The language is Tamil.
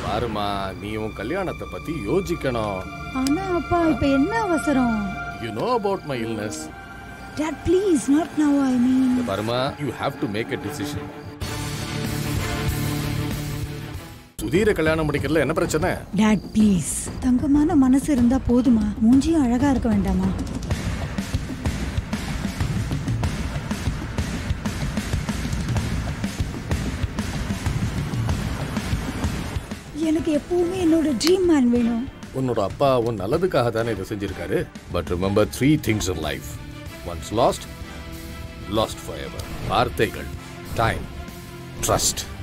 பாருமா நீ உன் கல்யாணத்தை பத்தி யோசிக்கணும் ஆனா அப்பா இப்ப என்ன அவசரம் you know about my illness dad please not now I mean பாருமா you have to make a decision சுதீர கல்யாணம் முடிக்கிறதுல என்ன பிரச்சனை டாட் ப்ளீஸ் தங்கமான மனசு இருந்தா போதுமா மூஞ்சியும் அழகா இருக்க வேண்டாமா எனக்கு எப்பவுமே என்னோட ட்ரீம் மேன் வேணும் உன்னோட அப்பா உன் நல்லதுக்காக தானே இதை செஞ்சிருக்காரு but remember three things in life once lost lost forever வார்த்தைகள் டைம் ட்ரஸ்ட்